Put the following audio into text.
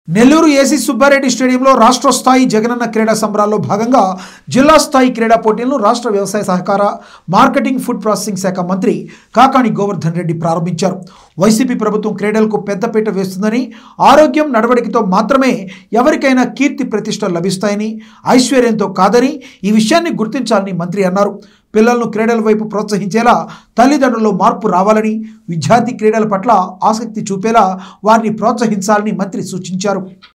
Nellore AC Subbareddy స్టేడియంలో రాష్ట్ర స్థాయి జగనన్న క్రీడా సంబరాల్లో భాగంగా జిల్లా స్థాయి క్రీడా పోటీలను రాష్ట్ర వ్యవసాయ సహకార మార్కెటింగ్ ఫుడ్ ప్రాసెసింగ్ శాఖ మంత్రి కాకాణి గోవర్ధన్ రెడ్డి ప్రారంభించారు వైసీపీ ప్రభుత్వం క్రీడలకు పెద్దపీట వేస్తుందని ఆరోగ్యం నడవడికతో మాత్రమే ఎవరికైనా కీర్తి ప్రతిష్టలు లభిస్తాయని ఐశ్వర్యంతో కాదని ఈ విషయాన్ని గుర్తించాలని మంత్రి అన్నారు పిల్లలను క్రీడల వైపు ప్రోత్సహించేలా తల్లిదండ్రుల్లో మార్పు రావాలని విద్యార్థి క్రీడల పట్ల ఆసక్తి చూపేలా వారిని ప్రోత్సహించాలని మంత్రి సూచించారు